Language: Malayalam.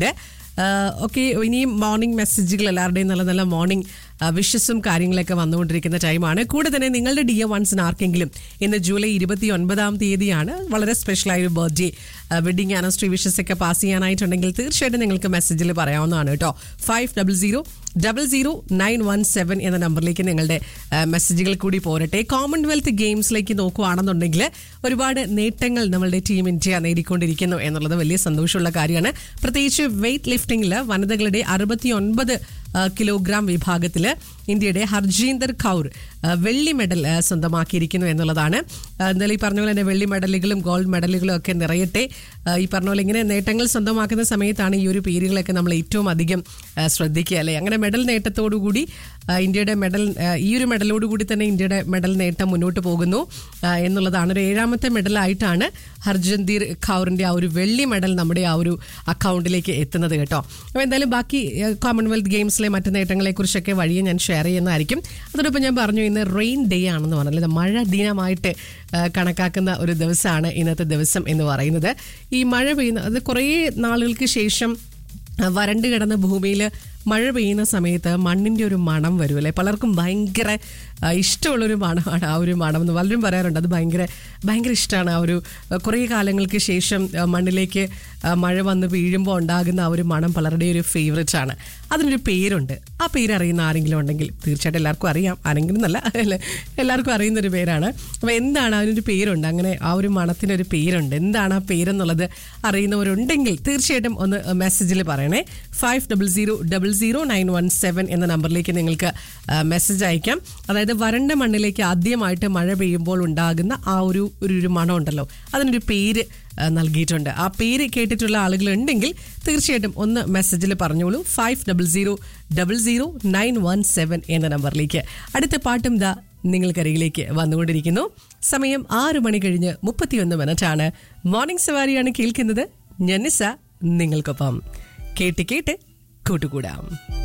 കറക്റ്റ് ഓക്കെ ഇനിയും മോർണിംഗ് മെസ്സേജുകൾ എല്ലാവരുടെയും നല്ല നല്ല മോർണിംഗ് വിഷസും കാര്യങ്ങളൊക്കെ വന്നുകൊണ്ടിരിക്കുന്ന ടൈമാണ് കൂടെ തന്നെ നിങ്ങളുടെ ഡി എ വൺസിന് ആർക്കെങ്കിലും ഇന്ന് ജൂലൈ ഇരുപത്തി ഒൻപതാം തീയതിയാണ് വളരെ സ്പെഷ്യലായ ഒരു ബർത്ത്ഡേ വെഡിങ് ആനിവേഴ്സറി വിഷസ് ഒക്കെ പാസ് ചെയ്യാനായിട്ടുണ്ടെങ്കിൽ തീർച്ചയായിട്ടും നിങ്ങൾക്ക് മെസ്സേജിൽ പറയാവുന്നതാണ് കേട്ടോ five double zero double zero nine one seven എന്ന നമ്പറിലേക്ക് നിങ്ങളുടെ ആ, മെസ്സേജുകൾ കൂടി പോരട്ടെ കോമൺവെൽത്ത് ഗെയിംസിലേക്ക് നോക്കുകയാണെന്നുണ്ടെങ്കിൽ ഒരുപാട് നേട്ടങ്ങൾ നമ്മളുടെ ടീം ഇന്ത്യ നേടിക്കൊണ്ടിരിക്കുന്നു എന്നുള്ളത് വലിയ സന്തോഷമുള്ള കാര്യമാണ് പ്രത്യേകിച്ച് വെയ്റ്റ് ലിഫ്റ്റിംഗിൽ വനിതകളുടെ അറുപത്തി ഒൻപത് കിലോഗ്രാം വിഭാഗത്തിൽ ഇന്ത്യയുടെ ഹർജീന്ദർ കൗർ ആ, വെള്ളി മെഡൽ ആ, സ്വന്തമാക്കിയിരിക്കുന്നു എന്നുള്ളതാണ് ആ, എന്തായാലും ഈ പറഞ്ഞ പോലെ തന്നെ വെള്ളി മെഡലുകളും ഗോൾഡ് മെഡലുകളും ഒക്കെ നിറയട്ടെ ആ, ഈ പറഞ്ഞ പോലെ ഇങ്ങനെ നേട്ടങ്ങൾ സ്വന്തമാക്കുന്ന സമയത്താണ് ഈ ഒരു പേരുകളൊക്കെ നമ്മൾ ഏറ്റവും അധികം ആ, ശ്രദ്ധിക്കുക അല്ലേ അങ്ങനെ മെഡൽ നേട്ടത്തോടുകൂടി ആ, ഇന്ത്യയുടെ മെഡൽ ആ, ഈ ഒരു മെഡലോടുകൂടി തന്നെ ഇന്ത്യയുടെ മെഡൽ നേട്ടം മുന്നോട്ട് പോകുന്നു ആ, എന്നുള്ളതാണ് ഒരു ഏഴാമത്തെ മെഡലായിട്ടാണ് ഹർജന്ദീർ ഖൗറിന്റെ ആ ഒരു വെള്ളി മെഡൽ നമ്മുടെ ആ ഒരു അക്കൗണ്ടിലേക്ക് എത്തുന്നത് കേട്ടോ അപ്പോൾ എന്തായാലും ബാക്കി ആ, കോമൺവെൽത്ത് ഗെയിംസിലെ മറ്റ് നേട്ടങ്ങളെ കുറിച്ചൊക്കെ വഴിയെ ഞാൻ ഷെയർ ചെയ്യുന്നതായിരിക്കും അതോടൊപ്പം ഞാൻ പറഞ്ഞു ഇന്ന് റെയിൻ ഡേ ആണെന്ന് പറഞ്ഞത് മഴ ദിനമായിട്ട് ആ, കണക്കാക്കുന്ന ഒരു ദിവസമാണ് ഇന്നത്തെ ദിവസം എന്ന് പറയുന്നത് ഈ മഴ പെയ്യുന്ന അത് കുറേ നാളുകൾക്ക് ശേഷം ആ, വരണ്ട് കിടന്ന ഭൂമിയിൽ മഴ പെയ്യുന്ന സമയത്ത് മണ്ണിൻ്റെ ഒരു മണം വരും അല്ലേ പലർക്കും ഭയങ്കര ആ, ഇഷ്ടമുള്ളൊരു മണമാണ് ആ ഒരു മണം എന്ന് പലരും പറയാറുണ്ട് അത് ഭയങ്കര ഭയങ്കര ഇഷ്ടമാണ് ആ ഒരു ആ, കുറേ കാലങ്ങൾക്ക് ശേഷം ആ, മണ്ണിലേക്ക് ആ, മഴ വന്ന് വീഴുമ്പോൾ ഉണ്ടാകുന്ന ആ ഒരു മണം പലരുടെയും ഒരു ഫേവറേറ്റ് ആണ് അതിനൊരു പേരുണ്ട് ആ പേര് അറിയുന്ന ആരെങ്കിലും ഉണ്ടെങ്കിൽ തീർച്ചയായിട്ടും എല്ലാവർക്കും അറിയാം ആരെങ്കിലും നല്ല അല്ലേ എല്ലാവർക്കും അറിയുന്ന ഒരു പേരാണ് അപ്പോൾ എന്താണ് അതിനൊരു പേരുണ്ട് അങ്ങനെ ആ ഒരു മണത്തിനൊരു പേരുണ്ട് എന്താണ് ആ പേരെന്നുള്ളത് അറിയുന്നവരുണ്ടെങ്കിൽ തീർച്ചയായിട്ടും ഒന്ന് മെസ്സേജിൽ പറയണേ five double zero double zero nine one seven എന്ന നമ്പറിലേക്ക് നിങ്ങൾക്ക് മെസ്സേജ് അയക്കാം അതായത് വരണ്ട മണ്ണിലേക്ക് ആദ്യമായിട്ട് മഴ പെയ്യുമ്പോൾ ഉണ്ടാകുന്ന ആ ഒരു ഒരു ഒരു മണം ഉണ്ടല്ലോ അതിനൊരു പേര് ആ, നൽകിയിട്ടുണ്ട് ആ പേര് കേട്ടിട്ടുള്ള ആളുകൾ ഉണ്ടെങ്കിൽ തീർച്ചയായിട്ടും ഒന്ന് മെസ്സേജിൽ പറഞ്ഞോളൂ five double zero double zero nine one seven എന്ന നമ്പറിലേക്ക് അടുത്ത പാട്ടും ദാ നിങ്ങൾക്കരികിലേക്ക് വന്നുകൊണ്ടിരിക്കുന്നു സമയം ആറ് മണി കഴിഞ്ഞ് മുപ്പത്തിയൊന്ന് മിനിറ്റാണ് മോർണിംഗ് സവാരിയാണ് കേൾക്കുന്നത് ഞനിസ നിങ്ങൾക്കൊപ്പം കേട്ട് കേട്ട് കൂട്ടുകൂടാം